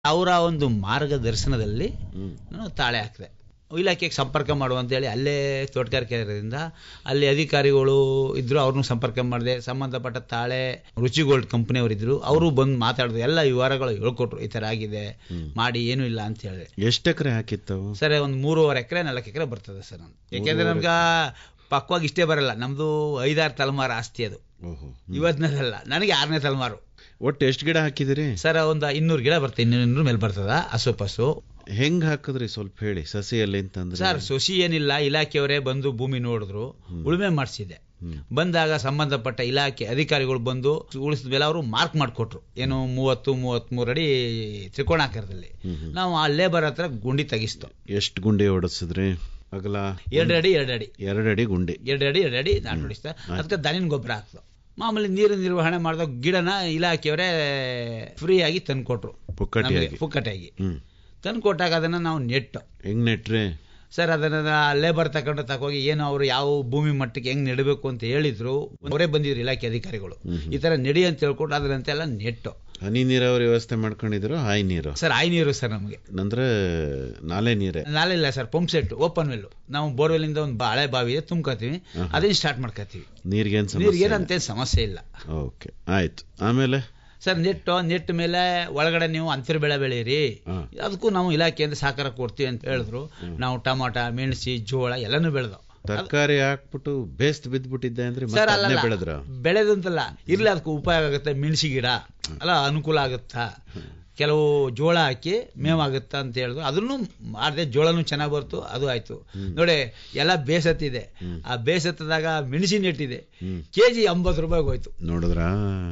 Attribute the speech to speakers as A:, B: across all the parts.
A: ಅವರ ಒಂದು ಮಾರ್ಗದರ್ಶನದಲ್ಲಿ
B: ಹ್ಮ್.
A: ನಾನು ತಾಳೆ ಹಾಕಿದೆ ಇಲಾಖೆಗೆ ಸಂಪರ್ಕ ಮಾಡು ಅಂತೇಳಿ ಅಲ್ಲೇ ತೋಟಗಾರಿಕೆ ಇರೋದ್ರಿಂದ ಅಲ್ಲಿ ಅಧಿಕಾರಿಗಳು ಇದ್ರು ಅವ್ರನ್ನೂ ಸಂಪರ್ಕ ಮಾಡಿದೆ ಸಂಬಂಧಪಟ್ಟ ತಾಳೆ ರುಚಿ ಗೋಲ್ಡ್ ಕಂಪನಿಯವರು ಇದ್ರು ಅವರು ಬಂದು ಮಾತಾಡಿದ್ರು ಎಲ್ಲ ವಿವರಗಳು ಹೇಳ್ಕೊಟ್ರು ಈ ಥರ ಆಗಿದೆ ಮಾಡಿ ಏನೂ ಇಲ್ಲ ಅಂತ ಹೇಳಿದೆ
B: ಎಷ್ಟು ಎಕರೆ ಹಾಕಿತ್ತವು
A: ಸರ್ ಒಂದು ಮೂರುವರೆ ಎಕರೆ ನಾಲ್ಕು ಎಕರೆ ಬರ್ತದೆ ಸರ್ ನಮ್ದು ಯಾಕೆಂದ್ರೆ ನಮ್ಗೆ ಪಕ್ವಾಗಿ ಇಷ್ಟೇ ಬರಲ್ಲ ನಮ್ದು ಐದಾರು ತಲೆಮಾರು ಆಸ್ತಿ ಅದು
B: ಓಹೋ
A: ಇವತ್ತಿನದಲ್ಲ ನನಗೆ ಆರನೇ ತಲೆಮಾರು
B: ಒಟ್ಟು ಎಷ್ಟು ಗಿಡ ಹಾಕಿದಿರಿ
A: ಸರ್ ಒಂದು ಇನ್ನೂರು ಗಿಡ ಬರ್ತದೆ ಇನ್ನೂರು ಇನ್ನೂರು ಮೇಲೆ ಬರ್ತದ ಹಸು ಪಸು
B: ಹೆಂಗ್ ಹಾಕಿದ್ರಿ ಸ್ವಲ್ಪ ಹೇಳಿ ಸಸಿಯಲ್ಲಿ ಅಂತಂದ್ರೆ
A: ಸರ್ ಸೊಸಿ ಏನಿಲ್ಲ ಇಲಾಖೆಯವರೇ ಬಂದು ಭೂಮಿ ನೋಡಿದ್ರು ಉಳುಮೆ ಮಾಡಿಸಿದೆ
B: ಹ್ಮ್.
A: ಬಂದಾಗ ಸಂಬಂಧಪಟ್ಟ ಇಲಾಖೆ ಅಧಿಕಾರಿಗಳು ಬಂದು ಉಳಿಸಿದ ಮೇಲೆ ಅವರು ಮಾರ್ಕ್ ಮಾಡಿಕೊಟ್ರು ಏನು ಮೂವತ್ತು ಮೂವತ್ಮೂರು ಅಡಿ ತ್ರಿಕೋಣಾಕಾರದಲ್ಲಿ
B: ಹ್ಮ್, ಹ್ಮ್.
A: ನಾವು ಆ ಲೇಬರ್ ಹತ್ರ ಗುಂಡಿ ತೆಗಿಸ್ತು
B: ಎಷ್ಟು ಗುಂಡಿ ಹೊಡೆಸಿದ್ರಿ ಅಗಲ
A: ಎರಡು ಅಡಿ ಎರಡು ಅಡಿ
B: ಎರಡು ಅಡಿ ಗುಂಡಿ
A: ಎರಡು ಅಡಿ ಎರಡು ಅಡಿ ನಾನು ನೋಡಿಸ್ದೆ ಅದಕ್ಕೆ ದನಿನ ಗೊಬ್ಬರ ಹಾಕ್ತು ಮಾಮೂಲಿ ನೀರು ನಿರ್ವಹಣೆ ಮಾಡಿದಾಗ ಗಿಡನ ಇಲಾಖೆಯವರೇ ಫ್ರೀಯಾಗಿ ತಂದ್ಕೊಟ್ರು
B: ಪುಕ್ಕಟಿಯಾಗಿ
A: ನಮ್ಗೆ ಪುಕ್ಕಟಾಗಿ
B: ಹ್ಮ್
A: ತಂದ್ಕೊಟ್ಟಾಗ ಅದನ್ನ ನಾವು ನೆಟ್ಟು
B: ಹೆಂಗ್ ನೆಟ್ರಿ
A: ಸರ್ ಅದನ್ನ ಲೇಬರ್ ತಗೊಂಡು ತಗೋಗಿ ಏನು ಅವರು ಯಾವ ಭೂಮಿ ಮಟ್ಟಕ್ಕೆ ಹೆಂಗ್ ನೆಡಬೇಕು ಅಂತ ಹೇಳಿದ್ರು ಅವರೇ ಬಂದಿದ್ರು ಇಲಾಖೆ ಅಧಿಕಾರಿಗಳು ಈ ತರ ನೆಡಿ ಅಂತ ಹೇಳ್ಕೊಟ್ಟು ಅದರಂತೆಲ್ಲ ನೆಟ್ಟು
B: ಹನಿ ನೀರಾವರಿ ವ್ಯವಸ್ಥೆ ಮಾಡ್ಕೊಂಡಿದ್ರು ಹಾಯಿ ನೀರು
A: ಸರ್ ಆಯ್ ನೀರು ಸರ್ ನಮಗೆ
B: ಅಂದ್ರೆ ನಾಲೆ ನೀರೇ
A: ನಾಳೆ ಇಲ್ಲ sir pump set open well ನಾವು ಬೋರ್ವೆಲ್ ಇಂದ ಒಂದು ಬಾಳೆ ಬಾವಿ ಇದೆ ತುಂಬ್ಕೊತೀವಿ ಅದನ್ನ ಸ್ಟಾರ್ಟ್ ಮಾಡ್ಕೊತೀವಿ
B: ನೀರ್ಗೇನ್
A: ನೀರಿಗೆ
B: ಸಮಸ್ಯೆ
A: ಏನಂತ ಸಮಸ್ಯೆ ಇಲ್ಲ
B: ಓಕೆ ಆಯ್ತು ಆಮೇಲೆ
A: ಸರ್ ನೆಟ್ಟು ನೆಟ್ ಮೇಲೆ ಒಳಗಡೆ ನೀವು ಅಂತರ ಬೆಳೆ ಬೆಳೀರಿ
B: ಹಾ.
A: ಅದಕ್ಕೂ ನಾವು ಇಲಾಖೆಯಿಂದ ಸಹಕಾರ ಕೊಡ್ತೀವಿ ಅಂತ ಹೇಳಿದ್ರು ನಾವು ಟಮಾಟ ಮೆಣಸಿ ಜೋಳ ಎಲ್ಲನೂ ಬೆಳೆದು
B: ತರಕಾರಿ ಹಾಕ್ಬಿಟ್ಟು ಬೇಸ್ತ್ ಬಿದ್ದ್ಬಿಟ್ಟಿದ್ದೆ ಅಂದ್ರೆ
A: ಸರ್
B: ಮತ್ತೆ ಅದನ್ನೇ
A: ಅಲ್ಲ
B: ಬೆಳೆದ್ರ
A: ಬೆಳೆದಂತಲ್ಲ ಇರ್ಲಿ ಅದಕ್ಕೆ ಉಪಯೋಗ ಆಗುತ್ತೆ ಮೆಣಸಿ ಗಿಡ ಅಲ್ಲ ಅನುಕೂಲ ಆಗುತ್ತಾ ಕೆಲವು ಜೋಳ ಹಾಕಿ ಮೇವಾಗುತ್ತಾ ಅಂತ ಹೇಳಿದ್ರು ಅದನ್ನು ಮಾಡಿದೆ ಜೋಳನೂ ಚೆನ್ನಾಗಿ ಬರ್ತು ಅದು ಆಯ್ತು ನೋಡಿ ಎಲ್ಲ ಬೇಸತ್ತಿದೆ ಆ ಬೇಸತ್ತದಾಗ ಮೆಣಸಿ ನೆಟ್ಟಿದೆ
B: ಹ್ಮ್.
A: ಕೆ ಜಿ ಎಂಬತ್ತು ರೂಪಾಯಿಗೆ ಹೋಯ್ತು
B: ನೋಡಿದ್ರ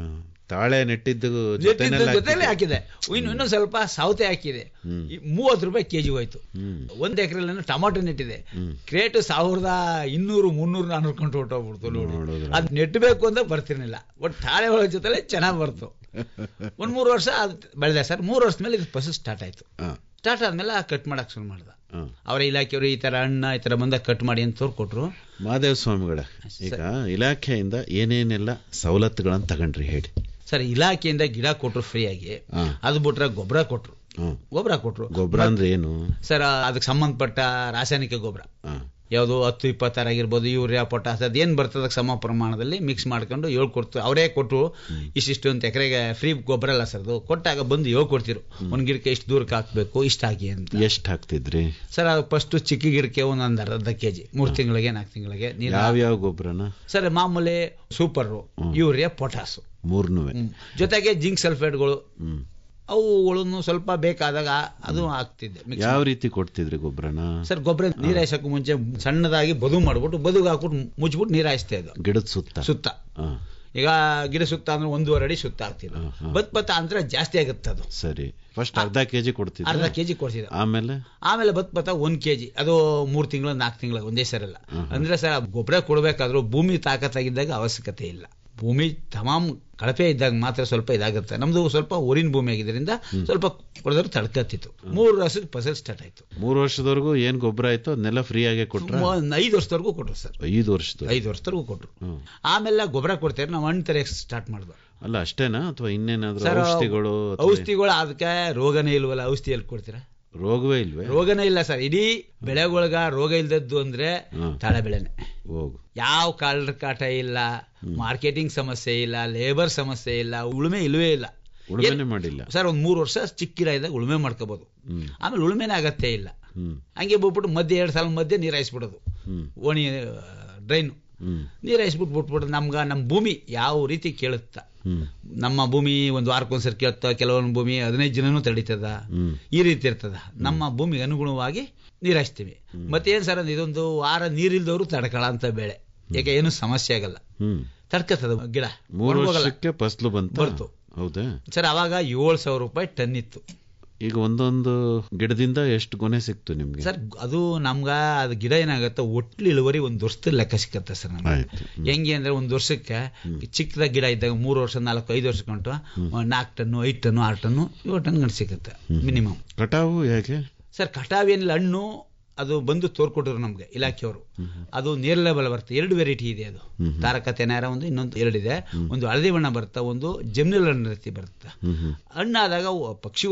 B: ತಾಳೆ ನೆಟ್ಟಿದ್ದು
A: ನೆಟ್ಟಿದ್ದು
B: ಜೊತೆನೆಲ್ಲ
A: ಜೊತೆಲೆ ಹಾಕಿದೆ ಇನ್ನು ಇನ್ನೂ ಸ್ವಲ್ಪ ಸೌತೆ ಹಾಕಿದೆ
B: ಹ್ಮ್.
A: ಈ ಮೂವತ್ತು ರೂಪಾಯಿ ಕೆಜಿ ಹೋಯ್ತು
B: ಹ್ಮ್
A: ಒಂದ್ ಎಕರೆಲ್ಲ ಟೊಮಾಟೊ ನೆಟ್ಟಿದೆ
B: ಹ್ಮ್.
A: ಕ್ರೇಟ್ ಸಾವಿರದ ಇನ್ನೂರು ಮುನ್ನೂರು ನಾನೂರು ಕಂಡು ಹೊಟ್ಟೋಗ್ಬಿಡ್ತು ನೋಡಿ
B: ನೋಡಿದ್ರ.
A: ಅದ್ ನೆಟ್ಟಬೇಕು ಅಂತ ಬರ್ತಿರ್ಲಿಲ್ಲ ಒಟ್ಟು ತಾಳೆ ಒಳಗೆ ಜೊತೆಲೆ ಚೆನ್ನಾಗಿ ಬರ್ತು ಒಂದ್ ಮೂರು ವರ್ಷ ಅದು ಬೆಳೆದೆ ಸರ್ ಮೂರು ವರ್ಷದ ಮೇಲೆ ಇದು ಫಸಲು ಸ್ಟಾರ್ಟ್ ಆಯ್ತು
B: ಹಾ,
A: ಸ್ಟಾರ್ಟ್ ಆದ್ಮೇಲೆ ಕಟ್ ಮಾಡಕ್ ಶುರು ಮಾಡ್ದ
B: ಹಾ.
A: ಅವರ ಇಲಾಖೆಯವರು ಈ ತರ ಹಣ್ಣ ಈ ತರ ಬಂದಾಗ ಕಟ್ ಮಾಡಿ ಅಂತ ತೋರ್ಕೊಟ್ರು
B: ಮಹಾದೇವ ಸ್ವಾಮಿಗಳ ಈಗ ಇಲಾಖೆಯಿಂದ ಏನೇನೆಲ್ಲ ಸವಲತ್ತುಗಳನ್ನ ತಗೊಂಡ್ರಿ ಹೇಳಿ
A: ಸರ್ ಇಲಾಖೆಯಿಂದ ಗಿಡ ಕೊಟ್ರು ಫ್ರೀಯಾಗಿ
B: ಹಾ.
A: ಅದು ಬಿಟ್ರೆ ಗೊಬ್ಬರ ಕೊಟ್ರು
B: ಹ್ಮ್.
A: ಗೊಬ್ಬರ ಕೊಟ್ರು
B: ಗೊಬ್ಬರ ಅಂದ್ರೆ ಏನು
A: ಸರ್ ಅದಕ್ಕೆ ಸಂಬಂಧಪಟ್ಟ ರಾಸಾಯನಿಕ ಗೊಬ್ಬರ
B: ಹಾ.
A: ಯಾವುದು ಹತ್ತು ಇಪ್ಪತ್ತಾರು ಆಗಿರ್ಬೋದು ಯೂರಿಯಾ ಪೊಟಾಸ್ ಅದೇನು ಬರ್ತದೆ ಅದಕ್ಕೆ ಸಮ ಪ್ರಮಾಣದಲ್ಲಿ ಮಿಕ್ಸ್ ಮಾಡ್ಕೊಂಡು ಹೇಳ್ಕೊಡ್ತು ಅವರೇ ಕೊಟ್ಟು ಇಷ್ಟಿಷ್ಟು ಅಂತ ಎಕರೆಗೆ ಫ್ರೀ ಗೊಬ್ಬರ ಅಲ್ಲ ಸರ್ ಅದು ಕೊಟ್ಟಾಗ ಬಂದು ಹೇಳ್ಕೊಡ್ತಿರು ಒಂದು ಗಿಡಕ್ಕೆ ಇಷ್ಟು ದೂರಕ್ಕೆ ಹಾಕ್ಬೇಕು ಇಷ್ಟ ಹಾಕಿ ಅಂತ
B: ಎಷ್ಟ್ ಹಾಕ್ತಿದ್ರಿ
A: ಸರ್ ಅದು ಫಸ್ಟ್ ಚಿಕ್ಕ ಗಿಡಕ್ಕೆ ಒಂದೊಂದು ಅರ್ಧ ಕೆ ಜಿ ಮೂರು ತಿಂಗಳಿಗೆ ನಾಲ್ಕು ತಿಂಗಳಿಗೆ ನೀರು
B: ಯಾವ್ಯಾವ ಗೊಬ್ಬರನ
A: ಸರ್ ಮಾಮೂಲಿ ಸೂಪರು ಯೂರಿಯಾ ಪೊಟಾಸು
B: ಮೂರ್ನುವೆ
A: ಹ್ಮ್. ಜೊತೆಗೆ ಜಿಂಕ್ ಸಲ್ಫೇಟ್ಗಳು
B: ಹ್ಮ್
A: ಅವುಗಳನ್ನು ಸ್ವಲ್ಪ ಬೇಕಾದಾಗ ಅದು ಹಾಕ್ತಿದ್ದೆ mix
B: ಯಾವ ರೀತಿ ಕೊಡ್ತಿದ್ರಿ ಗೊಬ್ಬರನ
A: ಸರ್ ಗೊಬ್ಬರ ನೀರ್ ಹಾಯ್ಸಕ್ಕೂ ಮುಂಚೆ ಸಣ್ಣದಾಗಿ ಬದು ಮಾಡ್ಬಿಟ್ಟು ಬದುಗೆ ಹಾಕ್ಬಿಟ್ಟು ಮುಚ್ಬಿಟ್ಟು ನೀರ್ ಹಾಯಿಸ್ತಾ ಇದ್ದು
B: ಗಿಡದ ಸುತ್ತ
A: ಸುತ್ತ
B: ಹಾ,
A: ಈಗ ಗಿಡ ಸುತ್ತ ಅಂದ್ರೆ ಒಂದೂವರೆ ಅಡಿ ಸುತ್ತ ಆಗ್ತಿದ್ದು
B: ಹಾ, ಹಾ.
A: ಬತ್ ಬತ್ತ ಅಂತರ ಜಾಸ್ತಿ ಆಗುತ್ತೆ ಅದು
B: ಸರಿ ಫಸ್ಟ್ ಅರ್ಧ ಕೆಜಿ
A: ಅರ್ಧ
B: ಕೊಡ್ತಿದ್ರಿ
A: ಕೆಜಿ ಕೊಡ್ಸಿದ
B: ಆಮೇಲೆ
A: ಆಮೇಲೆ ಬತ್ ಬತ್ತ ಒಂದ್ ಕೆಜಿ ಅದು ಮೂರ್ ತಿಂಗಳು ನಾಲ್ಕು ತಿಂಗಳ ಒಂದೇ ಸರಲ್ಲ ಅಂದ್ರೆ ಸರ್ ಗೊಬ್ಬರ ಕೊಡ್ಬೇಕಾದ್ರೂ ಭೂಮಿ ತಾಕತ್ತಾಗಿದ್ದಾಗ ಅವಶ್ಯಕತೆ ಇಲ್ಲ ಭೂಮಿ ತಮಾಮ್ ಕಳಪೆ ಇದ್ದಾಗ ಮಾತ್ರ ಸ್ವಲ್ಪ ಇದಾಗುತ್ತೆ ನಮ್ದು ಸ್ವಲ್ಪ ಊರಿನ ಭೂಮಿ ಆಗಿದ್ರಿಂದ ಸ್ವಲ್ಪ ಕೊಡೋದ್ರ ತಡ್ಕತ್ತಿತ್ತು ಮೂರು ವರ್ಷಕ್ಕೆ ಫಸಲ್ ಸ್ಟಾರ್ಟ್ ಆಯ್ತು
B: ಮೂರು ವರ್ಷದವರೆಗೂ ಏನ್ ಗೊಬ್ಬರ ಆಯ್ತು ಅದನ್ನೆಲ್ಲ ಫ್ರೀ ಆಗೇ ಕೊಟ್ರ
A: ಒಂದ್ ಐದು ವರ್ಷದವರೆಗೂ ಕೊಟ್ರು ಸರ್
B: ಐದು ವರ್ಷದ
A: ಐದು ವರ್ಷದವರೆಗೂ ಕೊಟ್ರು
B: ಹ್ಮ್.
A: ಆಮೇಲೆ ಗೊಬ್ಬರ ಕೊಡ್ತೇವೆ ನಾವು ಹಣ್ಣು ತರಕ್ಕೆ ಸ್ಟಾರ್ಟ್ ಮಾಡಿದ್ವು
B: ಅಲ್ಲ ಅಷ್ಟೇನಾ ಅಥವಾ ಇನ್ನೇನಾದ್ರೂ
A: ಸರ್
B: ಔಷಧಿಗಳು ಅಥವಾ
A: ಔಷಧಿಗಳು ಅದಕ್ಕೆ ರೋಗನೇ ಇಲ್ವಲ್ಲ ಔಷಧಿ ಎಲ್ಲಿ ಕೊಡ್ತೀರಾ
B: ರೋಗವೇ ಇಲ್ವೇ
A: ರೋಗನೇ ಇಲ್ಲ ಸರ್ ಇಡೀ ಬೆಳೆಗೊಳಗ ರೋಗ ಇಲ್ದದ್ದು ಅಂದ್ರೆ
B: ಹ್ಮ್.
A: ತಾಳೆ ಬೆಳೆನೆ
B: ಹೋಗು
A: ಯಾವ ಕಾಳರ ಕಾಟ ಇಲ್ಲ ಮಾರ್ಕೆಟಿಂಗ್ ಸಮಸ್ಯೆ ಇಲ್ಲ ಲೇಬರ್ ಸಮಸ್ಯೆ ಇಲ್ಲ ಉಳುಮೆ ಇಲ್ವೇ ಇಲ್ಲ
B: ಉಳುಮೆನೆ ಮಾಡಿಲ್ಲ
A: ಸರ್ ಒಂದ್ ಮೂರು ವರ್ಷ ಚಿಕ್ಕ ಗಿಡ ಇದ್ದಾಗ ಉಳುಮೆ ಮಾಡ್ಕೋಬಹುದು
B: ಹ್ಮ್
A: ಆಮೇಲೆ ಉಳುಮೆನೇ ಆಗತ್ತೇ ಇಲ್ಲ
B: ಹ್ಮ್
A: ಹಂಗೆ ಬಿಟ್ಬಿಟ್ಟು ಮಧ್ಯೆ ಎರಡು ಸಾಲ ಮಧ್ಯೆ ನೀರು ಹಾಯಿಸ್ಬಿಡೋದು
B: ಹ್ಮ್
A: ಓಣಿ ಡ್ರೈನು
B: ಹ್ಮ್
A: ನೀರು ಹಾಯಿಸ್ಬಿಟ್ಟು ಬಿಟ್ಬಿಟ್ಟು ನಮ್ಗೆ ನಮ್ಮ ಭೂಮಿ ಯಾವ ರೀತಿ ಕೇಳುತ್ತಾ
B: ಹ್ಮ್
A: ನಮ್ಮ ಭೂಮಿ ಒಂದು ವಾರಕ್ಕೊಂದ್ಸರಿ ಕೇಳ್ತಾ ಕೆಲವೊಂದು ಭೂಮಿ ಹದಿನೈದು ಜನನೂ ತಡೀತದ
B: ಹ್ಮ್
A: ಈ ರೀತಿ ಇರ್ತದ ನಮ್ಮ ಭೂಮಿಗೆ ಅನುಗುಣವಾಗಿ ನೀರು ಹಾಯಿಸ್ತೀವಿ ಮತ್ತೇನ್ ಸರ್ ಅಂದ್ರೆ ಇದೊಂದು ವಾರ ನೀರಿಲ್ದವರು ತಡ್ಕಳ ಅಂತ ಬೆಳೆ ಯಾಕೆ ಏನು ಸಮಸ್ಯೆ ಆಗಲ್ಲ
B: ಹ್ಮ್
A: ತಡ್ಕತ್ತದ ಗಿಡ
B: ಮೂರು
A: ಒಣಗೋಗಲ್ಲ.
B: ವರ್ಷಕ್ಕೆ ಫಸ್ಲು ಬಂತ
A: ಬರ್ತು.
B: ಹೌದಾ
A: ಸರ್ ಅವಾಗ ಏಳು ಸಾವಿರ ರೂಪಾಯಿ ಟನ್ ಇತ್ತು
B: ಈಗ ಒಂದೊಂದು ಗಿಡದಿಂದ ಎಷ್ಟು ಗೊನೆ ಸಿಕ್ತು ನಿಮ್ಗೆ
A: ಸರ್ ಅದು ನಮ್ಗ ಅದು ಗಿಡ ಏನಾಗತ್ತೆ ಒಟ್ಲು ಇಳುವರಿ ಒಂದು ವರ್ಷದ ಲೆಕ್ಕ ಸಿಕ್ಕತ್ತೆ ಸರ್ ನಮ್ಗೆ
B: ಆಯ್ತು
A: ಹೆಂಗೆ ಅಂದ್ರೆ ಒಂದು ವರ್ಷಕ್ಕೆ ಚಿಕ್ಕದ ಗಿಡ ಇದ್ದಾಗ ಮೂರು ವರ್ಷ ನಾಲ್ಕು ಐದು ವರ್ಷ ಕಂಟು ನಾಲ್ಕು ಟನ್ನು ಐದು ಟನ್ನು ಆರು ಟನ್ನು ಏಳು ಟನ್ ಗಂಟು ಸಿಗುತ್ತೆ ಮಿನಿಮಮ್
B: ಕಟಾವು ಹೇಗೆ
A: ಸರ್ ಕಟಾವೇನಿಲ್ಲ ಹಣ್ಣು ಅದು ಬಂದು ತೋರ್ಕೊಟ್ರು ನಮ್ಗೆ ಇಲಾಖೆಯವರು ಅದು ನೇರಳೆ ಬಲ ಬರುತ್ತೆ ಎರಡು ವೆರೈಟಿ ಇದೆ ಅದು ತಾರಕ ತೆನಾರ ಒಂದು ಇನ್ನೊಂದು ಎರಡಿದೆ ಒಂದು ಹಳದಿ ಬಣ್ಣ ಬರುತ್ತೆ ಒಂದು ಜಮ್ನಿಲ್ ಹಣ್ಣು ರೀತಿ ಬರುತ್ತೆ
B: ಹ್ಮ್ ಹ್ಮ್
A: ಹಣ್ಣಾದಾಗ ಅವು ಪಕ್ಷಿಗಳು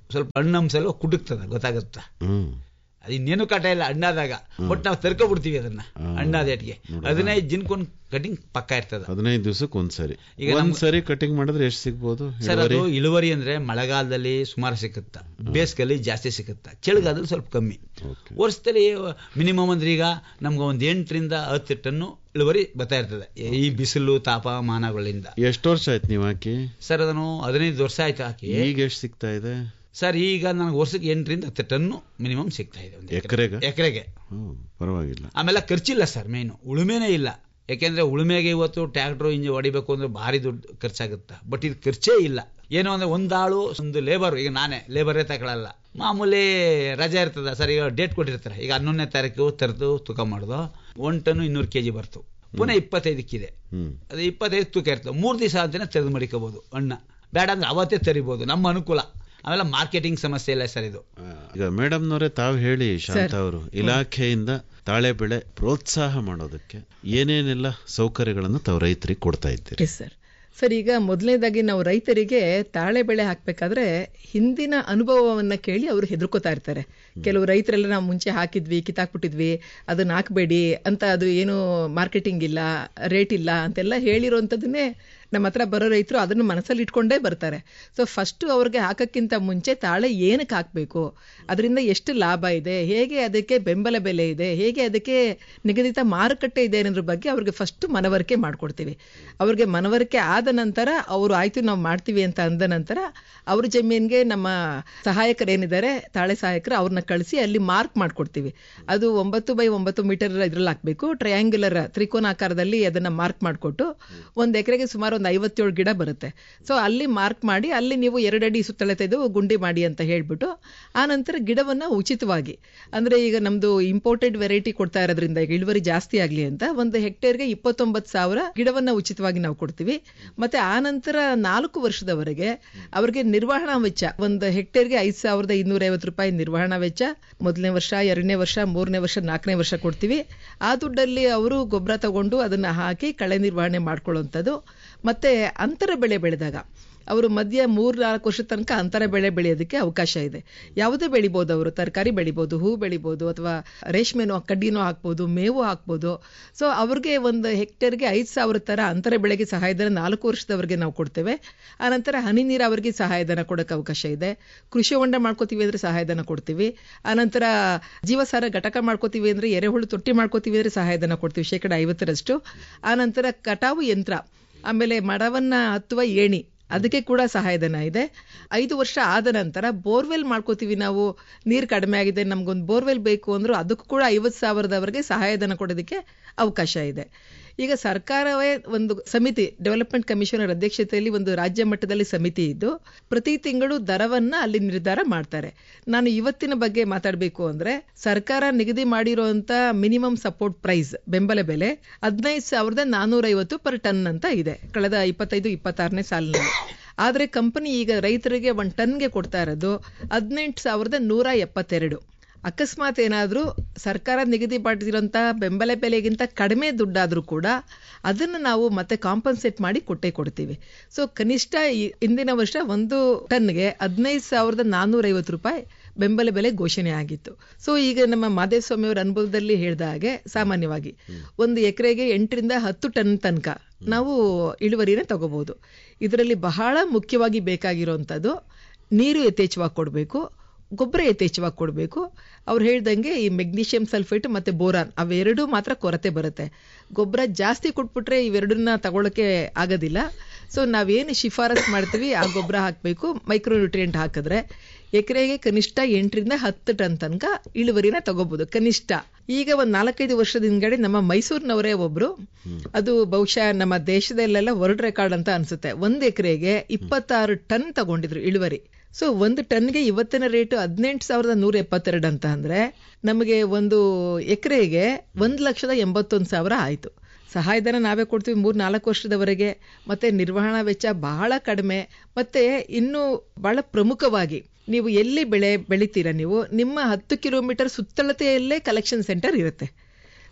A: ಸ್ವಲ್ಪ ಹಣ್ಣಂಶ ಎಲ್ಲ ಕುಡುಕ್ತದ ಗೊತ್ತಾಗುತ್ತಾ
B: ಹ್ಮ್
A: ಅದು ಇನ್ನೇನು ಕಟ ಇಲ್ಲ ಹಣ್ಣಾದಾಗ ಒಟ್ಟು ನಾವು ತರ್ಕೊಬಿಡ್ತೀವಿ ಅದನ್ನ ಹಣ್ಣಾದ ಏಟ್ಗೆ ಹದಿನೈದು ದಿನಕ್ಕೊಂದು ಕಟಿಂಗ್ ಪಕ್ಕ ಇರ್ತದ
B: ಹದಿನೈದು ದಿವಸಕ್ಕೆ ಒಂದ್ಸರಿ
A: ಈಗ ನಮ್ಗೆ-
B: ಒಂದ್ಸರಿ ಕಟಿಂಗ್ ಮಾಡಿದ್ರೆ ಎಷ್ಟು ಸಿಗ್ಬೋದು
A: ಸರ್ ಅದು
B: ಇಳುವರಿ?
A: ಇಳುವರಿ ಅಂದ್ರೆ ಮಳೆಗಾಲದಲ್ಲಿ ಸುಮಾರು ಸಿಕ್ಕುತ್ತ ಬೇಸಿಗೆಯಲ್ಲಿ ಜಾಸ್ತಿ ಸಿಕ್ಕುತ್ತ ಚಳಿಗಾಲದಲ್ಲಿ ಸ್ವಲ್ಪ ಕಮ್ಮಿ
B: Okay.
A: ವರ್ಷದಲ್ಲಿ ಮಿನಿಮಮ್ ಅಂದ್ರೆ ಈಗ ನಮ್ಗೆ ಒಂದು ಎಂಟರಿಂದ ಹತ್ತು ಟನ್ನು ಇಳುವರಿ ಬರ್ತಾ ಇರ್ತದೆ ಈ ಬಿಸಿಲು ತಾಪಮಾನಗಳಿಂದ
B: ಎಷ್ಟು ವರ್ಷ ಆಯ್ತು ನೀವು ಹಾಕಿ
A: ಸರ್ ಅದನ್ನು ಹದಿನೈದು ವರ್ಷ ಆಯ್ತು ಹಾಕಿ
B: ಈಗ ಎಷ್ಟು ಸಿಗ್ತಾ ಇದೆ
A: ಸರ್ ಈಗ ನನಗೆ ವರ್ಷಕ್ಕೆ ಎಂಟರಿಂದ ಹತ್ತು ಟನ್ನು ಮಿನಿಮಮ್ ಸಿಗ್ತಾ ಇದೆ ಒಂದು
B: ಎಕರೆಗೆ
A: ಎಕರೆಗೆ
B: ಹ್ಮ್ ಪರವಾಗಿಲ್ಲ
A: ಆಮೇಲೆ ಖರ್ಚಿಲ್ಲ ಸರ್ ಮೇನು ಉಳುಮೆನೇ ಇಲ್ಲ ಯಾಕೆಂದ್ರೆ ಉಳುಮೆಗೆ ಇವತ್ತು ಟ್ರ್ಯಾಕ್ಟರ್ ಇಂಜಿ ಹೊಡಿಬೇಕು ಅಂದ್ರೆ ಭಾರಿ ದುಡ್ಡು ಖರ್ಚಾಗುತ್ತೆ ಬಟ್ ಇದು ಖರ್ಚೇ ಇಲ್ಲ ಏನು ಅಂದ್ರೆ ಒಂದಾಳು ಒಂದು ಲೇಬರ್ ಈಗ ನಾನೇ ಲೇಬರೇ ತಗೊಳಲ್ಲ ಮಾಮೂಲಿ ರಜೆ ಇರ್ತದ ಸರ್ ಈಗ ಡೇಟ್ ಕೊಟ್ಟಿರ್ತಾರೆ ಈಗ ಹನ್ನೊಂದನೇ ತಾರೀಕು ತರದು ತೂಕ ಮಾಡೋದು ಒನ್ ಟನ್ ಇನ್ನೂರು ಕೆ ಜಿ ಬರ್ತು ಪುನಃ ಇಪ್ಪತ್ತೈದಕ್ಕಿದೆ
B: ಹ್ಮ್
A: ಅದು ಇಪ್ಪತ್ತೈದು ತೂಕ ಇರ್ತದೆ ಮೂರು ದಿವಸ ಅಂತಾನೆ ತೆರೆದು ಮಡಿಕೋಬಹುದು ಹಣ್ಣ ಬೇಡ ಅಂದ್ರೆ ಅವತ್ತೇ ತರಿಬಹುದು ನಮ್ಮ ಅನುಕೂಲ ಆಮೇಲೆ ಮಾರ್ಕೆಟಿಂಗ್ ಸಮಸ್ಯೆ ಇಲ್ಲ ಸರ್ ಇದು
B: ಆ, ಈಗ ಮೇಡಮ್ನವರೇ ತಾವು ಹೇಳಿ ಶಾಂತ ಅವರು ಇಲಾಖೆಯಿಂದ ತಾಳೆ ಬೆಳೆ ಪ್ರೋತ್ಸಾಹ ಮಾಡೋದಕ್ಕೆ ಏನೇನೆಲ್ಲ ಸೌಕರ್ಯಗಳನ್ನು ತಾವು ರೈತರಿಗೆ ಕೊಡ್ತಾ ಇದ್ದೀರಿ
C: ಎಸ್ ಸರ್ ಸರ್ ಈಗ ಮೊದಲನೇದಾಗಿ ನಾವು ರೈತರಿಗೆ ತಾಳೆ ಬೆಳೆ ಹಾಕ್ಬೇಕಾದ್ರೆ ಹಿಂದಿನ ಅನುಭವವನ್ನ ಕೇಳಿ ಅವರು ಹೆದರ್ಕೋತಾ ಇರ್ತಾರೆ ಕೆಲವು ರೈತರೆಲ್ಲ ನಾವು ಮುಂಚೆ ಹಾಕಿದ್ವಿ ಕಿತ್ತಾಕ್ಬಿಟ್ಟಿದ್ವಿ ಅದನ್ನ ಹಾಕಬೇಡಿ ಅಂತ ಅದು ಏನು ಮಾರ್ಕೆಟಿಂಗ್ ಇಲ್ಲ ರೇಟ್ ಇಲ್ಲ ಅಂತೆಲ್ಲ ಹೇಳಿರೋಂಥದ್ದನ್ನೇ ನಮ್ಮ ಹತ್ರ ಬರೋ ರೈತರು ಅದನ್ನು ಮನಸ್ಸಲ್ಲಿ ಇಟ್ಕೊಂಡೇ ಬರ್ತಾರೆ ಸೊ ಫಸ್ಟ್ ಅವ್ರಿಗೆ ಹಾಕಕ್ಕಿಂತ ಮುಂಚೆ ತಾಳೆ ಏನಕ್ಕೆ ಹಾಕಬೇಕು ಅದರಿಂದ ಎಷ್ಟು ಲಾಭ ಇದೆ ಹೇಗೆ ಅದಕ್ಕೆ ಬೆಂಬಲ ಬೆಲೆ ಇದೆ ಹೇಗೆ ಅದಕ್ಕೆ ನಿಗದಿತ ಮಾರುಕಟ್ಟೆ ಇದೆ ಅನ್ನೋದ್ರ ಬಗ್ಗೆ ಅವ್ರಿಗೆ ಫಸ್ಟ್ ಮನವರಿಕೆ ಮಾಡ್ಕೊಡ್ತೀವಿ ಅವ್ರಿಗೆ ಮನವರಿಕೆ ಆದ ನಂತರ ಅವರು ಆಯ್ತು ನಾವು ಮಾಡ್ತೀವಿ ಅಂತ ಅಂದ ನಂತರ ಅವ್ರ ಜಮೀನ್ಗೆ ನಮ್ಮ ಸಹಾಯಕರೇನಿದ್ದಾರೆ ತಾಳೆ ಸಹಾಯಕರು ಅವ್ರನ್ನ ಕಳಿಸಿ ಅಲ್ಲಿ ಮಾರ್ಕ್ ಮಾಡ್ಕೊಡ್ತೀವಿ ಅದು ಒಂಬತ್ತು ಬೈ ಒಂಬತ್ತು ಮೀಟರ್ ಇದ್ರಲ್ಲಿ ಹಾಕ್ಬೇಕು ಟ್ರಯಾಂಗ್ಯುಲರ್ ತ್ರಿಕೋನಾಕಾರದಲ್ಲಿ ಅದನ್ನ ಮಾರ್ಕ್ ಮಾಡಿಕೊಟ್ಟು ಒಂದ್ ಎಕರೆಗೆ ಸುಮಾರು ಒಂದು ಐವತ್ತೇಳು ಗಿಡ ಬರುತ್ತೆ ಸೊ ಅಲ್ಲಿ ಮಾರ್ಕ್ ಮಾಡಿ ಅಲ್ಲಿ ನೀವು ಎರಡಡಿ ಸುತ್ತಳತೆ ತೆಗೆದು ಗುಂಡಿ ಮಾಡಿ ಅಂತ ಹೇಳ್ಬಿಟ್ಟು ಆ ನಂತರ ಗಿಡವನ್ನ ಉಚಿತವಾಗಿ ಅಂದ್ರೆ ಈಗ ನಮ್ದು ಇಂಪೋರ್ಟೆಡ್ ವೆರೈಟಿ ಕೊಡ್ತಾ ಇರೋದ್ರಿಂದ ಈಗ ಇಳುವರಿ ಜಾಸ್ತಿ ಆಗ್ಲಿ ಅಂತ ಒಂದು ಹೆಕ್ಟೇರ್ಗೆ ಇಪ್ಪತ್ತೊಂಬತ್ತು ಸಾವಿರ ಗಿಡವನ್ನ ಉಚಿತವಾಗಿ ನಾವು ಕೊಡ್ತೀವಿ ಮತ್ತೆ ಆ ನಂತರ ನಾಲ್ಕು ವರ್ಷದವರೆಗೆ ಅವರಿಗೆ ನಿರ್ವಹಣಾ ವೆಚ್ಚ ಒಂದು ಹೆಕ್ಟೇರ್ಗೆ ಐದು ಸಾವಿರದ ಇನ್ನೂರ ಐವತ್ತು ರೂಪಾಯಿ ನಿರ್ವಹಣಾ ವೆಚ್ಚ ಮೊದಲನೇ ವರ್ಷ ಎರಡನೇ ವರ್ಷ ಮೂರನೇ ವರ್ಷ ನಾಲ್ಕನೇ ವರ್ಷ ಕೊಡ್ತೀವಿ ಆ ದುಡ್ಡಲ್ಲಿ ಅವರು ಗೊಬ್ಬರ ತಗೊಂಡು ಅದನ್ನ ಹಾಕಿ ಕಳೆ ನಿರ್ವಹಣೆ ಮಾಡ್ಕೊಳ್ಳುವಂಥದ್ದು ಮತ್ತೆ ಅಂತರ ಬೆಳೆ ಬೆಳೆದಾಗ ಅವರು ಮಧ್ಯ ಮೂರ್ ನಾಲ್ಕು ವರ್ಷದ ತನಕ ಅಂತರ ಬೆಳೆ ಬೆಳೆಯೋದಕ್ಕೆ ಅವಕಾಶ ಇದೆ ಯಾವುದೇ ಬೆಳಿಬೋದು ಅವರು ತರಕಾರಿ ಬೆಳಿಬೋದು ಹೂ ಬೆಳಿಬೋದು ಅಥವಾ ರೇಷ್ಮೆನೋ ಕಡ್ಡಿನೋ ಹಾಕ್ಬೋದು ಮೇವು ಹಾಕ್ಬೋದು ಸೊ ಅವ್ರಿಗೆ ಒಂದು ಹೆಕ್ಟೇರ್ಗೆ ಐದು ಸಾವಿರ ತರ ಅಂತರ ಬೆಳೆಗೆ ಸಹಾಯಧನ ನಾಲ್ಕು ವರ್ಷದವರೆಗೆ ನಾವು ಕೊಡ್ತೇವೆ ಆನಂತರ ಹನಿ ನೀರಾವರಿಗೆ ಸಹಾಯಧನ ಕೊಡೋಕೆ ಅವಕಾಶ ಇದೆ ಕೃಷಿ ಹೊಂಡ ಮಾಡ್ಕೋತೀವಿ ಅಂದ್ರೆ ಸಹಾಯಧನ ಕೊಡ್ತೀವಿ ಆನಂತರ ಜೀವಸಾರ ಘಟಕ ಮಾಡ್ಕೋತೀವಿ ಅಂದ್ರೆ ಎರೆಹುಳು ತೊಟ್ಟಿ ಮಾಡ್ಕೋತೀವಿ ಅಂದ್ರೆ ಸಹಾಯಧನ ಕೊಡ್ತೀವಿ ಶೇಕಡ ಐವತ್ತರಷ್ಟು ಆನಂತರ ಕಟಾವು ಯಂತ್ರ ಆಮೇಲೆ ಮರವನ್ನ ಹತ್ತುವ ಏಣಿ ಅದಕ್ಕೆ ಕೂಡ ಸಹಾಯಧನ ಇದೆ ಐದು ವರ್ಷ ಆದ ನಂತರ ಬೋರ್ವೆಲ್ ಮಾಡ್ಕೋತೀವಿ ನಾವು ನೀರು ಕಡಿಮೆ ಆಗಿದೆ ನಮ್ಗೊಂದು ಬೋರ್ವೆಲ್ ಬೇಕು ಅಂದ್ರೂ ಅದಕ್ಕೂ ಕೂಡ ಐವತ್ತು ಸಾವಿರದವರೆಗೆ ಸಹಾಯಧನ ಕೊಡೋದಕ್ಕೆ ಅವಕಾಶ ಇದೆ ಈಗ ಸರ್ಕಾರವೇ ಒಂದು ಸಮಿತಿ ಡೆವಲಪ್ಮೆಂಟ್ ಕಮಿಷನರ್ ಅಧ್ಯಕ್ಷತೆಯಲ್ಲಿ ಒಂದು ರಾಜ್ಯ ಮಟ್ಟದಲ್ಲಿ ಸಮಿತಿ ಇದ್ದು ಪ್ರತಿ ತಿಂಗಳು ದರವನ್ನ ಅಲ್ಲಿ ನಿರ್ಧಾರ ಮಾಡ್ತಾರೆ ನಾನು ಇವತ್ತಿನ ಬಗ್ಗೆ ಮಾತಾಡಬೇಕು ಅಂದ್ರೆ ಸರ್ಕಾರ ನಿಗದಿ ಮಾಡಿರುವಂತ ಮಿನಿಮಮ್ ಸಪೋರ್ಟ್ ಪ್ರೈಸ್ ಬೆಂಬಲ ಬೆಲೆ ಹದಿನೈದು ಸಾವಿರದ ನಾನೂರ ಐವತ್ತು ಪರ್ ಟನ್ ಅಂತ ಇದೆ ಕಳೆದ ಇಪ್ಪತ್ತೈದು ಇಪ್ಪತ್ತಾರನೇ ಸಾಲಿನಲ್ಲಿ ಆದ್ರೆ ಕಂಪನಿ ಈಗ ರೈತರಿಗೆ ಒಂದ್ ಟನ್ಗೆ ಕೊಡ್ತಾ ಇರೋದು ಹದಿನೆಂಟು ಸಾವಿರದ ನೂರ ಎಪ್ಪತ್ತೆರಡು ಅಕಸ್ಮಾತ್ ಏನಾದರೂ ಸರ್ಕಾರ ನಿಗದಿ ಪಡಿಸಿರೋಂತಹ ಬೆಂಬಲ ಬೆಲೆಗಿಂತ ಕಡಿಮೆ ದುಡ್ಡಾದರೂ ಕೂಡ ಅದನ್ನು ನಾವು ಮತ್ತೆ ಕಾಂಪನ್ಸೇಟ್ ಮಾಡಿ ಕೊಟ್ಟೇ ಕೊಡ್ತೀವಿ ಸೊ ಕನಿಷ್ಠ ಈ- ಇಂದಿನ ವರ್ಷ ಒಂದು ಟನ್ಗೆ ಹದಿನೈದು ಸಾವಿರದ ನಾನ್ನೂರ ಐವತ್ತು ರೂಪಾಯಿ ಬೆಂಬಲ ಬೆಲೆ ಘೋಷಣೆ ಆಗಿತ್ತು ಸೊ ಈಗ ನಮ್ಮ ಮಾದೇಸ್ವಾಮಿ ಅವರ ಅನುಭವದಲ್ಲಿ ಹೇಳಿದ ಹಾಗೆ ಸಾಮಾನ್ಯವಾಗಿ ಒಂದು ಎಕರೆಗೆ ಎಂಟರಿಂದ ಹತ್ತು ಟನ್ ತನಕ ನಾವು ಇಳುವರಿನ ತಗೋಬಹುದು ಇದರಲ್ಲಿ ಬಹಳ ಮುಖ್ಯವಾಗಿ ಬೇಕಾಗಿರುವಂಥದ್ದು ನೀರು ಯಥೇಚ್ಛವಾಗಿ ಕೊಡಬೇಕು ಗೊಬ್ಬರ ಯಥೇಚ್ಛವಾಗಿ ಕೊಡಬೇಕು ಅವ್ರು ಹೇಳ್ದಂಗೆ ಈ ಮೆಗ್ನೀಷಿಯಂ ಸಲ್ಫೇಟ್ ಮತ್ತೆ ಬೋರಾನ್ ಅವೆರಡೂ ಮಾತ್ರ ಕೊರತೆ ಬರುತ್ತೆ ಗೊಬ್ಬರ ಜಾಸ್ತಿ ಕೊಟ್ಬಿಟ್ರೆ ಇವೆರಡನ್ನ ತಗೊಳಕ್ಕೆ ಆಗೋದಿಲ್ಲ ಸೊ ನಾವೇನು ಶಿಫಾರಸ್ ಮಾಡ್ತೀವಿ ಆ ಗೊಬ್ಬರ ಹಾಕಬೇಕು ಮೈಕ್ರೋ ನ್ಯೂಟ್ರಿಯೆಂಟ್ ಹಾಕಿದ್ರೆ ಎಕರೆಗೆ ಕನಿಷ್ಠ ಎಂಟರಿಂದ ಹತ್ತು ಟನ್ ತನಕ ಇಳುವರಿನ ತಗೋಬಹುದು ಕನಿಷ್ಠ ಈಗ ಒಂದ್ ನಾಲ್ಕೈದು ವರ್ಷದ ಹಿಂದ್ಗಡೆ ನಮ್ಮ ಮೈಸೂರಿನವರೇ ಒಬ್ರು ಅದು ಬಹುಶಃ ನಮ್ಮ ದೇಶದಲ್ಲೆಲ್ಲ ವರ್ಲ್ಡ್ ರೆಕಾರ್ಡ್ ಅಂತ ಅನ್ಸುತ್ತೆ ಒಂದ್ ಎಕರೆಗೆ ಇಪ್ಪತ್ತಾರು ಟನ್ ತಗೊಂಡಿದ್ರು ಇಳುವರಿ ಸೊ ಒಂದು ಟನ್ಗೆ ಇವತ್ತಿನ ರೇಟು ಹದಿನೆಂಟು ಸಾವಿರದ ನೂರ ಎಪ್ಪತ್ತೆರಡು ಅಂತ ಅಂದ್ರೆ ನಮಗೆ ಒಂದು ಎಕರೆಗೆ ಒಂದ್ ಲಕ್ಷದ ಎಂಬತ್ತೊಂದು ಸಾವಿರ ಆಯ್ತು ಸಹಾಯಧನ ನಾವೇ ಕೊಡ್ತೀವಿ ಮೂರ್ ನಾಲ್ಕು ವರ್ಷದವರೆಗೆ ಮತ್ತೆ ನಿರ್ವಹಣಾ ವೆಚ್ಚ ಬಹಳ ಕಡಿಮೆ ಮತ್ತೆ ಇನ್ನು ಬಹಳ ಪ್ರಮುಖವಾಗಿ ನೀವು ಎಲ್ಲಿ ಬೆಳೆ ಬೆಳಿತೀರಾ ನೀವು ನಿಮ್ಮ ಹತ್ತು ಕಿಲೋಮೀಟರ್ ಸುತ್ತಳತೆಯಲ್ಲೇ ಕಲೆಕ್ಷನ್ ಸೆಂಟರ್ ಇರುತ್ತೆ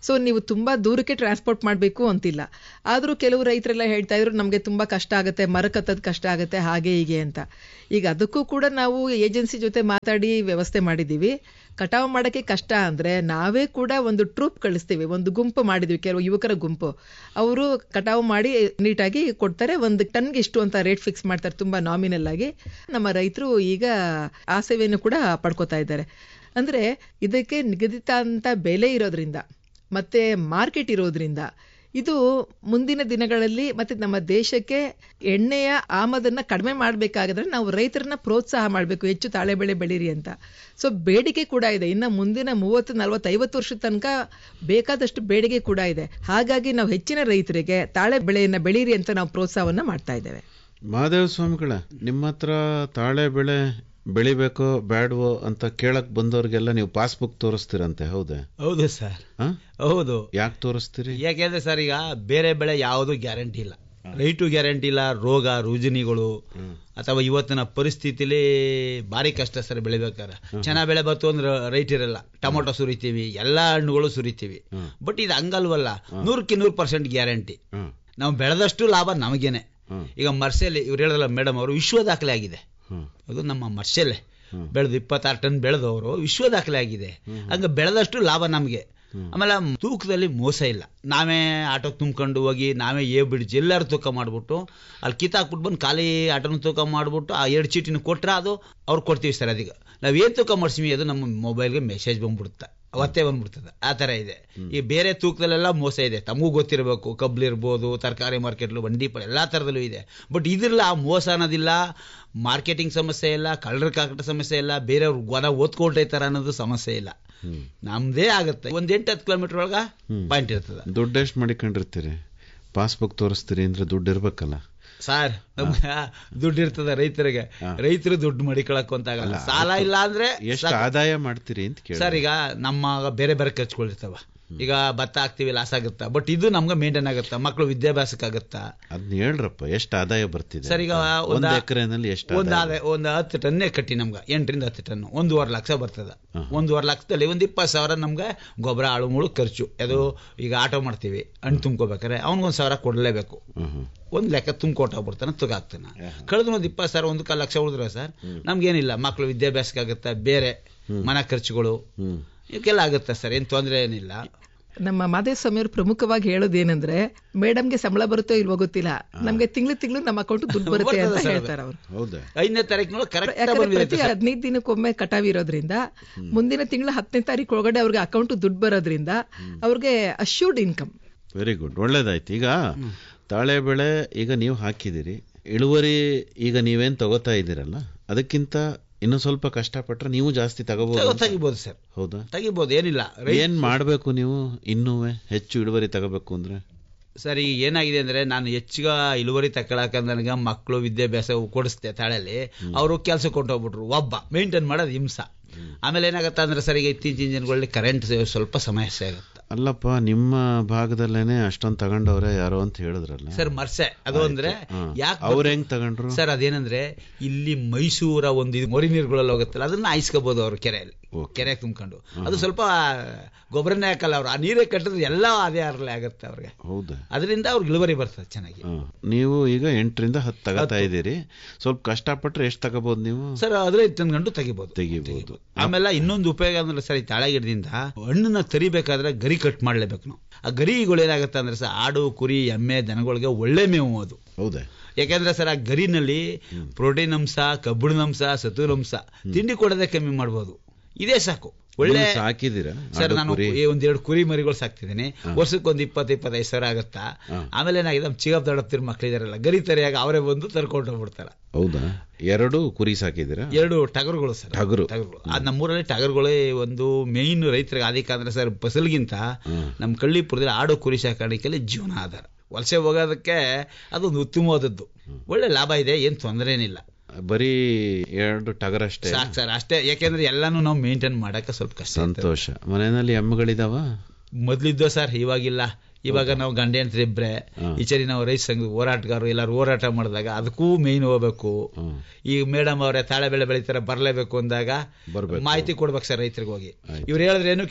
C: ಸೊ ನೀವು ತುಂಬಾ ದೂರಕ್ಕೆ ಟ್ರಾನ್ಸ್ಪೋರ್ಟ್ ಮಾಡಬೇಕು ಅಂತಿಲ್ಲ ಆದ್ರೂ ಕೆಲವು ರೈತರೆಲ್ಲ ಹೇಳ್ತಾ ಇದ್ರು ನಮಗೆ ತುಂಬಾ ಕಷ್ಟ ಆಗುತ್ತೆ ಮರ ಕತ್ತದ್ ಕಷ್ಟ ಆಗುತ್ತೆ ಹಾಗೆ ಹೀಗೆ ಅಂತ ಈಗ ಅದಕ್ಕೂ ಕೂಡ ನಾವು ಏಜೆನ್ಸಿ ಜೊತೆ ಮಾತಾಡಿ ವ್ಯವಸ್ಥೆ ಮಾಡಿದೀವಿ ಕಟಾವು ಮಾಡಕ್ಕೆ ಕಷ್ಟ ಅಂದ್ರೆ ನಾವೇ ಕೂಡ ಒಂದು ಟ್ರೂಪ್ ಕಳಿಸ್ತೀವಿ ಒಂದು ಗುಂಪು ಮಾಡಿದ್ವಿ ಕೆಲವು ಯುವಕರ ಗುಂಪು ಅವರು ಕಟಾವು ಮಾಡಿ ನೀಟಾಗಿ ಕೊಡ್ತಾರೆ ಒಂದು ಟನ್ಗೆ ಇಷ್ಟು ಅಂತ ರೇಟ್ ಫಿಕ್ಸ್ ಮಾಡ್ತಾರೆ ತುಂಬಾ ನಾಮಿನಲ್ ಆಗಿ ನಮ್ಮ ರೈತರು ಈಗ ಆ ಸೇವೆಯನ್ನು ಕೂಡ ಪಡ್ಕೋತಾ ಇದ್ದಾರೆ ಅಂದ್ರೆ ಇದಕ್ಕೆ ನಿಗದಿತ ಅಂತ ಬೆಲೆ ಇರೋದ್ರಿಂದ ಮತ್ತೆ ಮಾರ್ಕೆಟ್ ಇರೋದ್ರಿಂದ ಇದು ಮುಂದಿನ ದಿನಗಳಲ್ಲಿ ಮತ್ತೆ ನಮ್ಮ ದೇಶಕ್ಕೆ ಎಣ್ಣೆಯ ಆಮದನ್ನ ಕಡಿಮೆ ಮಾಡಬೇಕಾಗಿದ್ರೆ ನಾವು ರೈತರನ್ನ ಪ್ರೋತ್ಸಾಹ ಮಾಡಬೇಕು ಹೆಚ್ಚು ತಾಳೆ ಬೆಳೆ ಬೆಳೀರಿ ಅಂತ ಸೊ ಬೇಡಿಕೆ ಕೂಡ ಇದೆ ಇನ್ನು ಮುಂದಿನ ಮೂವತ್ತು ನಲವತ್ತು ಐವತ್ತು ವರ್ಷದ ತನಕ ಬೇಕಾದಷ್ಟು ಬೇಡಿಕೆ ಕೂಡ ಇದೆ ಹಾಗಾಗಿ ನಾವು ಹೆಚ್ಚಿನ ರೈತರಿಗೆ ತಾಳೆ ಬೆಳೆಯನ್ನ ಬೆಳೀರಿ ಅಂತ ನಾವು ಪ್ರೋತ್ಸಾಹವನ್ನ ಮಾಡ್ತಾ ಇದ್ದೇವೆ
B: ಮಹಾದೇವ ಸ್ವಾಮಿಗಳ ನಿಮ್ಮ ಹತ್ರ ತಾಳೆ ಬೆಳೆ ಬೆಳಿಬೇಕೋ ಬ್ಯಾಡ್ವೋ ಅಂತ ಕೇಳಕ್ ಬಂದವ್ರಿಗೆಲ್ಲ ನೀವು ಪಾಸ್ಬುಕ್ ತೋರಿಸ್ತೀರಂತೆ ಹೌದೇ
A: ಹೌದು ಸರ್
B: ಹ?
A: ಹೌದು
B: ಯಾಕೆ ತೋರಿಸ್ತೀರಿ
A: ಯಾಕೆಂದ್ರೆ ಸರ್ ಈಗ ಬೇರೆ ಬೆಳೆ ಯಾವುದು ಗ್ಯಾರಂಟಿ ಇಲ್ಲ ರೈಟು ಗ್ಯಾರಂಟಿ ಇಲ್ಲ ರೋಗ ರುಜಿನಿಗಳು ಅಥವಾ ಇವತ್ತಿನ ಪರಿಸ್ಥಿತಿಲಿ ಭಾರಿ ಕಷ್ಟ ಸರ್ ಬೆಳಿಬೇಕಾದ್ರೆ ಚೆನ್ನಾಗಿ ಬೆಳೆ ಬಂತು ಅಂದ್ರೆ ರೈಟ್ ಇರಲ್ಲ ಟೊಮೊಟೊ ಸುರಿತೀವಿ ಎಲ್ಲಾ ಹಣ್ಣುಗಳು ಸುರಿತೀವಿ ಬಟ್ ಇದು ಹಂಗಲ್ವಲ್ಲ ನೂರಕ್ಕೆ ನೂರು ಪರ್ಸೆಂಟ್ ಗ್ಯಾರಂಟಿ
B: ಹ್ಮ್.
A: ನಾವು ಬೆಳೆದಷ್ಟು ಲಾಭ ನಮಗೇನೆ
B: ಹ್ಮ್.
A: ಈಗ ಮರ್ಸೆಲಿ ಇವ್ರು ಹೇಳಿದ್ರಲ್ಲ ಮೇಡಮ್ ಅವರು ವಿಶ್ವ ದಾಖಲೆ ಆಗಿದೆ
B: ಹ್ಮ್.
A: ಅದು ನಮ್ಮ ಮರ್ಸೆಲೆ ಬೆಳೆದು ಇಪ್ಪತ್ತಾರು ಟನ್ ಬೆಳೆದವರು ವಿಶ್ವ ದಾಖಲೆ ಆಗಿದೆ ಹಂಗ ಬೆಳೆದಷ್ಟು ಲಾಭ ನಮಗೆ ಆಮೇಲೆ ತೂಕದಲ್ಲಿ ಮೋಸ ಇಲ್ಲ ನಾವೇ ಆಟೋ ತುಂಬ್ಕೊಂಡು ಹೋಗಿ ನಾವೇ ಏ ಬಿಡ್ಜಿ ಎಲ್ಲರೂ ತೂಕ ಮಾಡ್ಬಿಟ್ಟು ಅಲ್ಲಿ ಕಿತ್ತಾಕ್ಬಿಟ್ಟು ಬಂದು ಖಾಲಿ ಆಟೋನ ತೂಕ ಮಾಡ್ಬಿಟ್ಟು ಆ ಎರಡು ಚೀಟಿನ ಕೊಟ್ರೆ ಅದು ಅವ್ರು ಕೊಡ್ತೀವಿ ಸರ್ ಅದೀಗ ನಾವ್ ಏನ್ ತೂಕ ಮಾಡ್ತೀವಿ ಅದು ನಮ್ಮ ಮೊಬೈಲ್ಗೆ ಮೆಸೇಜ್ ಬಂದ್ಬಿಡುತ್ತೆ ಅವತ್ತೇ ಬಂದ್ಬಿಡ್ತದೆ ಆ ಥರ ಇದೆ ಈ ಬೇರೆ ತೂಕದಲ್ಲೆಲ್ಲ ಮೋಸ ಇದೆ ತಮಗೂ ಗೊತ್ತಿರಬೇಕು ಕಬ್ಲು ಇರ್ಬೋದು ತರಕಾರಿ ಮಾರ್ಕೆಟ್ಲು ಬಂಡಿ ಪ ಎಲ್ಲ ಥರದಲ್ಲೂ ಇದೆ ಬಟ್ ಇದಿಲ್ಲ ಆ ಮೋಸ ಅನ್ನೋದಿಲ್ಲ ಮಾರ್ಕೆಟಿಂಗ್ ಸಮಸ್ಯೆ ಇಲ್ಲ ಕಳ್ಳರ ಕಾಕಟ ಸಮಸ್ಯೆ ಇಲ್ಲ ಬೇರೆಯವ್ರು ಗೊನ ಓದ್ಕೊಳ್ತೈತಾರ ಅನ್ನೋದು ಸಮಸ್ಯೆ ಇಲ್ಲ ನಮ್ದೇ ಆಗುತ್ತೆ ಒಂದ್ ಎಂಟು ಹತ್ತು ಕಿಲೋಮೀಟರ್ ಒಳಗ ಪಾಯಿಂಟ್ ಇರ್ತದೆ
B: ದುಡ್ಡು ಎಷ್ಟು ಮಾಡಿಕೊಂಡಿರ್ತೀರಿ ಪಾಸ್ಬುಕ್ ತೋರಿಸ್ತೀರಿ ಅಂದ್ರೆ ದುಡ್ಡು ಇರ್ಬೇಕಲ್ಲ
A: ಸರ್ ನಮ್ಗೆ ದುಡ್ಡು ಇರ್ತದೆ ರೈತರಿಗೆ ರೈತರು ದುಡ್ಡು ಮಡಿಕೊಳಕ್ ಅಂತ ಆಗಲ್ಲ ಸಾಲ ಇಲ್ಲ ಅಂದ್ರೆ
B: ಎಷ್ಟು ಆದಾಯ ಮಾಡ್ತೀರಿ ಅಂತ ಕೇಳಿ
A: ಸರ್ ಈಗ ನಮ್ಮ ಬೇರೆ ಬೇರೆ ಖರ್ಚುಗಳಿರ್ತಾವ ಈಗ ಭತ್ತ ಹಾಕ್ತಿವಿ ಲಾಸ್ ಆಗುತ್ತಾ ಬಟ್ ಇದು ನಮ್ಗೆ ಮೇಂಟೈನ್ ಆಗುತ್ತಾ ಮಕ್ಕಳು ವಿದ್ಯಾಭ್ಯಾಸಕ್ಕಾಗುತ್ತಾ
B: ಅದನ್ನ ಹೇಳ್ರಪ್ಪ ಎಷ್ಟು ಆದಾಯ ಬರ್ತಿದೆ
A: ಸರ್ ಈಗ
B: ಒಂದ್
A: ಒಂದ-
B: ಎಕರೆನಲ್ಲಿ ಎಷ್ಟು
A: ಒಂದು ಆದಾಯ ಒಂದು ಹತ್ತು ಟನ್ನೇ ಕಟ್ಟಿ ನಮ್ಗೆ ಎಂಟರಿಂದ ಹತ್ತು ಟನ್ ಒಂದೂವರೆ ಲಕ್ಷ ಬರ್ತದ ಒಂದೂವರೆ ಲಕ್ಷದಲ್ಲಿ ಒಂದು ಇಪ್ಪತ್ತು ಸಾವಿರ ನಮ್ಗೆ ಗೊಬ್ಬರ ಆಳು ಮುಳು ಖರ್ಚು ಅದು ಈಗ ಆಟೋ ಮಾಡ್ತೀವಿ ಹಣ್ಣು ತುಂಬ್ಕೋಬೇಕಾರೆ ಅವ್ನಿಗೊಂದು ಸಾವಿರ ಕೊಡಲೇಬೇಕು ಒಂದು ಲೆಕ್ಕ ತುಂಬ್ಕೊಟ್ಟೋಗ್ಬಿಡ್ತಾನೆ ತುಗಾಗ್ತಾನೆ ಕಳೆದ ಒಂದು ಇಪ್ಪತ್ತು ಸಾವಿರ ಒಂದು ಕಾಲು ಲಕ್ಷ ಉಳಿದ್ರೆ ಸರ್ ನಮ್ಗೇನಿಲ್ಲ ಮಕ್ಕಳು ವಿದ್ಯಾಭ್ಯಾಸಕ್ಕಾಗುತ್ತೆ ಬೇರೆ ಮನೆ ಖರ್ಚುಗಳು ಇವಕ್ಕೆಲ್ಲ ಆಗುತ್ತೆ ಸರ್ ಏನು ತೊಂದರೆ ಏನಿಲ್ಲ
C: ನಮ್ಮ ಮಾದೇವ ಸ್ವಾಮಿಯವರು ಪ್ರಮುಖವಾಗಿ ಹೇಳೋದೇನೆಂದ್ರೆ ಮೇಡಮ್ಗೆ ಸಂಬಳ ಬರುತ್ತೋ ಇಲ್ವೋ ಗೊತ್ತಿಲ್ಲ ನಮ್ಗೆ ತಿಂಗಳು ತಿಂಗಳು ನಮ್ಮ ಅಕೌಂಟ್ ದುಡ್ಡು ಬರುತ್ತೆ ಅಂತ
A: ಬರ್ತದೆ ಸರ್ ಅದು.
C: ಹೇಳ್ತಾರೆ ಅವರು
B: ಹೌದಾ
A: ಐದನೇ ತಾರೀಕಿನೊಳಗೆ ಕರೆಕ್ಟ್
C: ಯಾಕಂದ್ರೆ ಪ್ರತಿ
A: ಬಂದ್ಬಿಡುತ್ತೆ ಸರ್
C: ಹದಿನೈದು ದಿನಕ್ಕೊಮ್ಮೆ ಕಟಾವ್ ಇರೋದ್ರಿಂದ ಮುಂದಿನ ತಿಂಗಳು ಹತ್ತನೇ ತಾರೀಕು ಒಳಗಡೆ ಅವ್ರಿಗೆ ಅಕೌಂಟ್ ದುಡ್ಡು ಬರೋದ್ರಿಂದ ಅವ್ರಿಗೆ ಅಶ್ಯೂರ್ಡ್ ಇನ್ಕಮ್
B: ವೆರಿ ಗುಡ್ ಒಳ್ಳೇದಾಯ್ತು ಈಗ ತಾಳೆ ಬೆಳೆ ಈಗ ನೀವು ಹಾಕಿದಿರಿ ಇಳುವರಿ ಈಗ ನೀವೇನ್ ತಗೋತಾ ಇದ್ದೀರಲ್ಲ ಅದಕ್ಕಿಂತ ಇನ್ನು ಸ್ವಲ್ಪ ಕಷ್ಟಪಟ್ರೆ ನೀವು ಜಾಸ್ತಿ ತಗೋಬಹುದು
A: ತಗೋ- ತೆಗಿಬೋದು ಸರ್
B: ಹೌದಾ
A: ತೆಗಿಬೋದು ಏನಿಲ್ಲ ರೈ-
B: ಏನ್ ಮಾಡ್ಬೇಕು ನೀವು ಇನ್ನೂ ಹೆಚ್ಚು ಇಳುವರಿ ತಗೋಬೇಕು ಅಂದ್ರೆ
A: ಸರ್ ಈಗ ಏನಾಗಿದೆ ಅಂದ್ರೆ ನಾನು ಹೆಚ್ಚಿಗ ಇಳುವರಿ ತಗೊಳಕ ನನಗೆ ಮಕ್ಕಳು ವಿದ್ಯಾಭ್ಯಾಸ ಕೊಡಿಸ್ದೆ ತಾಳಲ್ಲಿ ಅವರು ಕೆಲಸ ಹೋಗ್ಬಿಟ್ರು ಒಬ್ಬ ಮೇಂಟೈನ್ ಮಾಡೋದು ಹಿಂಸ ಆಮೇಲೆ ಏನಾಗುತ್ತೆ ಅಂದ್ರೆ ಸರ್ ಈಗ ಇತ್ತೀಚಿನ ಜನಗಳಲ್ಲಿ ಕರೆಂಟ್ ಸ್ವಲ್ಪ ಸಮಸ್ಯೆ ಆಗುತ್ತೆ
B: ಅಲ್ಲಪ್ಪ ನಿಮ್ಮ ಭಾಗದಲ್ಲೇನೆ ಅಷ್ಟೊಂದ್ ತಗೊಂಡವ್ರೆ ಯಾರೋ ಅಂತ ಹೇಳಿದ್ರಲ್ಲ
A: ಸರ್ ಮರ್ಸೆ ಅದು ಅಂದ್ರೆ ಯಾಕೆ
B: ಅವ್ರ ಹೆಂಗ್ ತಗೊಂಡ್ರು
A: ಸರ್ ಅದೇನಂದ್ರೆ ಇಲ್ಲಿ ಮೈಸೂರ ಒಂದು ಇದು ಮೊರಿ ನೀರುಗಳಲ್ಲಿ ಹೋಗುತ್ತಲ್ಲ ಅದನ್ನ ಆಯ್ಸ್ಕೋಬಹುದು ಅವ್ರು ಕೆರೆಯಲ್ಲಿ ಕೆರೆ ತುಂಬ್ಕೊಂಡು ಅದು ಸ್ವಲ್ಪ ಗೊಬ್ಬರನೇ ಹಾಕಲ್ಲ ಅವ್ರು ಆ ನೀರೇ ಕಟ್ಟಿದ್ರೆ ಎಲ್ಲ ಅದೇ ಅರ್ಲೆ ಆಗುತ್ತೆ ಅವ್ರಿಗೆ
B: ಹೌದಾ
A: ಅದರಿಂದ ಅವ್ರಿಗೆ ಇಳುವರಿ ಬರ್ತದೆ ಚೆನ್ನಾಗಿ
B: ಹ. ನೀವು ಈಗ ಎಂಟರಿಂದ ಹತ್ತು ತಗೋತಾ ಇದ್ದೀರಿ ಸ್ವಲ್ಪ ಕಷ್ಟಪಟ್ರೆ ಎಷ್ಟು ತಗೋಬಹುದು ನೀವು
A: ಸರ್ ಹದಿನೈದು ಟನ್ ಗಂಟು ತೆಗಿಬಹುದು
B: ತೆಗಿಬಹುದು
A: ಆಮೇಲೆ ಇನ್ನೊಂದು ಉಪಯೋಗ ಅಂದ್ರೆ ಸರ್ ಈ ತಾಳಗಿಡದಿಂದ ಹಣ್ಣನ್ನ ತರಿಬೇಕಾದ್ರೆ ಗರಿ ಕಟ್ ಮಾಡ್ಲೇಬೇಕು ನಾವು ಆ ಗರಿಗಳು ಏನಾಗುತ್ತೆ ಅಂದ್ರೆ ಸರ್ ಆಡು ಕುರಿ ಎಮ್ಮೆ ದನಗಳಿಗೆ ಒಳ್ಳೆ ಮೇವು ಅದು
B: ಹೌದಾ
A: ಯಾಕಂದ್ರೆ ಸರ್ ಆ ಗರಿನಲ್ಲಿ ಪ್ರೋಟೀನ್ ಅಂಶ ಕಬ್ಬಿಣದ ಅಂಶ ಸತುವಿನ ಅಂಶ ತಿಂಡಿ ಕೊಡೋದೇ ಕಮ್ಮಿ ಮಾಡ್ಬೋದು ಇದೇ ಸಾಕು ಒಳ್ಳೆ
B: ನೀವು ಸಾಕಿದ್ದೀರಾ
A: ಸರ್
B: ಆಡು
A: ನಾನು
B: ಕುರಿ?
A: ಈ ಒಂದೆರಡು ಕುರಿ ಮರಿಗಳು ಸಾಕ್ತಿದ್ದೀನಿ ವರ್ಷಕ್ಕೆ ಒಂದು ಇಪ್ಪತ್ತು ಇಪ್ಪತ್ತೈದು ಸಾವಿರ ಆಗುತ್ತಾ ಆಮೇಲೆ ಏನಾಗಿದೆ ನಮ್ಮ ಚಿಗಪ್ ದೊಡ್ಡಪ್ತಿರ್ ಮಕ್ಳಿದಾರಲ್ಲ ಗರಿ ತರಿಯಾಗ ಅವರೇ ಬಂದು ತರ್ಕೊಂಡು ಹೋಗ್ಬಿಡ್ತಾರೆ
B: ಹೌದಾ ಎರಡು ಕುರಿ ಸಾಕಿದ್ದೀರಾ
A: ಎರಡು ಟಗರುಗಳು ಸರ್
B: ಟಗರು.
A: ಟಗರುಗಳು ಆ ನಮ್ಮೂರಲ್ಲಿ ಟಗರುಗಳೇ ಒಂದು ಮೇಯ್ನ್ ರೈತರಿಗೆ ಆದಿಕ ಅಂದ್ರೆ ಸರ್ ಫಸಲ್ಗಿಂತ ನಮ್ಮ ಕಳ್ಳಿಪುರದಲ್ಲಿ ಆಡು ಕುರಿ ಸಾಕಾಣಿಕೆಯಲ್ಲಿ ಜೀವನ ಆಧಾರ ವಲಸೆ ಹೋಗೋದಕ್ಕೆ ಅದೊಂದು ಉತ್ತಮವಾದದ್ದು ಒಳ್ಳೆ ಲಾಭ ಇದೆ ಏನ್ ತೊಂದರೆ ಏನಿಲ್ಲ
B: ಬರೀ ಎರಡು ಟಗರ್ ಅಷ್ಟೇ
A: ಸಾಕು ಸರ್ ಅಷ್ಟೇ ಯಾಕೆಂದ್ರೆ ಎಲ್ಲಾನು ನಾವು ಮೇಂಟೈನ್ ಮಾಡಕ್ಕೆ ಸ್ವಲ್ಪ ಕಷ್ಟ ಇರ್ತದೆ.
B: ಸಂತೋಷ ಮನೆಯಲ್ಲಿ ಎಮ್ಮಗಳಿದಾವ
A: ಮೊದ್ಲಿದ್ದೋ ಸರ್ ಇವಾಗಿಲ್ಲ ಇವಾಗ ನಾವು ಗಂಡ ಹೆಂಡ್ತಿ ಇಬ್ರೆ ಈಚರಿ ನಾವು ರೈತ ಸಂಘ ಹೋರಾಟಗಾರರು ಎಲ್ಲಾರು ಹೋರಾಟ ಮಾಡಿದಾಗ ಅದಕ್ಕೂ ಮೇಯ್ನ್ ಹೋಗ್ಬೇಕು ಈಗ ಮೇಡಮ್ ಅವರೇ ತಾಳೆ ಬೆಳೆ ಬೆಳಿತಾರೆ ಬರ್ಲೇಬೇಕು ಅಂದಾಗ
B: ಬರ್ಬೇಕು.
A: ಮಾಹಿತಿ ಕೊಡ್ಬೇಕು ಸರ್ ರೈತರಿಗೆ ಹೋಗಿ ಇವ್ರು ಹೇಳಿದ್ರೆ ಏನು ಕೇಳಲ್ಲ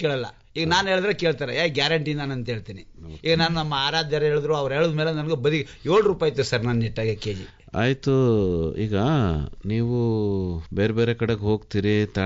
A: ಈಗ ನಾನು ಹೇಳಿದ್ರೆ ಕೇಳ್ತಾರೆ ಏ ಗ್ಯಾರಂಟಿ ನಾನು ಅಂತ ಹೇಳ್ತೀನಿ ಈಗ ನಾನು ನಮ್ಮ ಆರಾಧ್ಯರು ಹೇಳಿದ್ರು ಅವ್ರು ಹೇಳಿದ ಮೇಲೆ ನನಗೆ ಬರೀ ಏಳು ರೂಪಾಯಿ ಇತ್ತು ಸರ್ ನನ್ನ ನೆಟ್ಟಾಗೆ ಕೆ ಜಿ
B: ಆಯ್ತು ಈಗ ನೀವು ಬೇರೆ ಬೇರೆ ಕಡೆಗೆ ಹೋಗ್ತೀರಿ